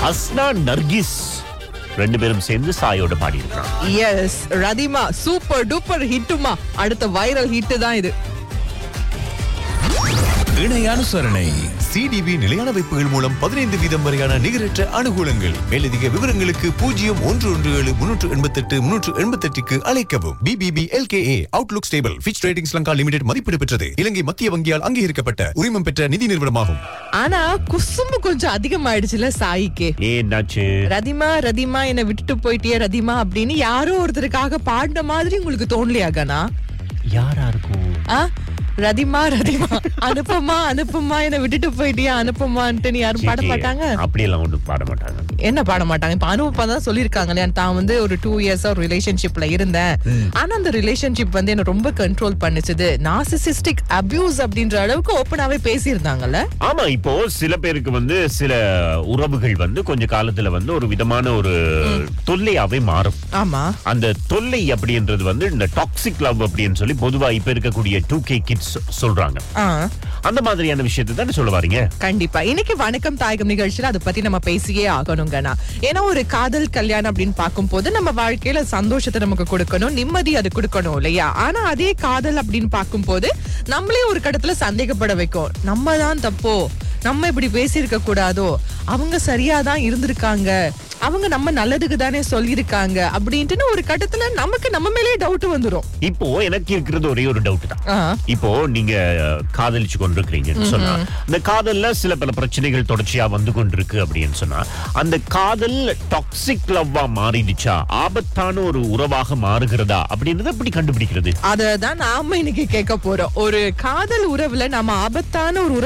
அஸ்னா நர்கிஸ் ரெண்டு பேரும் சேர்ந்து சாயோட பாடி இருக்காங்க எஸ் ரதிமா சூப்பர் டூப்பர் ஹிட்டுமா அடுத்த வைரல் ஹிட் தான் இது இணை அனுசரணை சிடிவி நிலையான வைப்புகள் மூலம் பதினைந்து வீதம் வரையான நிகரற்ற அனுகூலங்கள் மேலதிக விவரங்களுக்கு பூஜ்ஜியம் ஒன்று ஒன்று ஏழு முன்னூற்று எண்பத்தெட்டு முன்னூற்று எண்பத்தெட்டுக்கு அழைக்கவும் BBB LKA outlook stable Fitch ratings Lanka limited மதிப்பீடு பெற்றது இலங்கை மத்திய வங்கியால் அங்கீகரிக்கப்பட்ட உரிமம் பெற்ற நிதி நிறுவனமாகும் ஆனா குசும்பு கொஞ்சம் அதிகமாயிடுச்சுல சாயிக்கு ஏன் என்னாச்சு ரதிமா ரதிமா என்னை விட்டுட்டு போயிட்டியே ரதிமா அப்படின்னு யாரோ ஒருத்தருக்காக பாடின மாதிரி உங்களுக்கு தோணலையா கனா யாரா இருக்கும் ஆ? ரதிமா ரதிமா அனுப்பமா அனுப்பமா என்னை விட்டுட்டு போயிட்டியா அனுப்பமான்ட்டு யாரும் பாட மாட்டாங்க அப்படியெல்லாம் ஒன்றும் பாட மாட்டாங்க என்ன பாட மாட்டாங்க இப்ப அனுப்பா தான் சொல்லிருக்காங்க இல்லையா தான் வந்து ஒரு டூ இயர்ஸ் ஒரு ரிலேஷன்ஷிப்ல இருந்தேன் ஆனா அந்த ரிலேஷன்ஷிப் வந்து என்ன ரொம்ப கண்ட்ரோல் பண்ணுச்சுது நாசிசிஸ்டிக் அபியூஸ் அப்படின்ற அளவுக்கு ஓப்பனாவே பேசியிருந்தாங்கல்ல ஆமா இப்போ சில பேருக்கு வந்து சில உறவுகள் வந்து கொஞ்ச காலத்துல வந்து ஒரு விதமான ஒரு தொல்லையாவே மாறும் ஆமா அந்த தொல்லை அப்படின்றது வந்து இந்த டாக்ஸிக் லவ் அப்படின்னு சொல்லி பொதுவா இப்ப இருக்கக்கூடிய டூ கே கிட்ஸ் சொல்றாங்க ஆ அந்த மாதிரியான விஷயத்தை தானே சொல்ல வரீங்க கண்டிப்பா இன்னைக்கு வணக்கம் தாயகம் நிகழ்ச்சியில அதை பத்தி நம்ம பேசியே ஆகணுங்கண்ணா ஏன்னா ஒரு காதல் கல்யாணம் அப்படின்னு பார்க்கும்போது நம்ம வாழ்க்கையில சந்தோஷத்தை நமக்கு கொடுக்கணும் நிம்மதி அது கொடுக்கணும் இல்லையா ஆனா அதே காதல் அப்படின்னு பார்க்கும்போது நம்மளே ஒரு கடத்துல சந்தேகப்பட வைக்கும் நம்ம தான் தப்போ நம்ம இப்படி பேசியிருக்க கூடாதோ அவங்க சரியா தான் இருந்திருக்காங்க அவங்க நம்ம நல்லதுக்கு தானே சொல்லியிருக்காங்க அப்படின்ட்டுன்னு ஒரு கட்டத்துல நமக்கு நம்ம மேலேயே டவுட் வந்துரும் இப்போ எனக்கு இருக்கிறது ஒரே ஒரு டவுட் தான் ஆ, இப்போ நீங்க அஹ், காதலிச்சு கொண்டிருக்கிறீங்கன்னு சொன்னா இந்த காதல்ல சில பல பிரச்சனைகள் தொடர்ச்சியா வந்து கொண்டிருக்கு அப்படின்னு சொன்னா அந்த காதல் டாக்ஸிக் லவ்வா மாறிடுச்சா ஆபத்தான ஒரு உறவாக மாறுகிறதா அப்படின்றத எப்படி கண்டுபிடிக்கிறது அததான் நாம இன்னைக்கு கேட்க போறோம் ஒரு காதல் உறவுல நம்ம ஆபத்தான ஒரு உறவு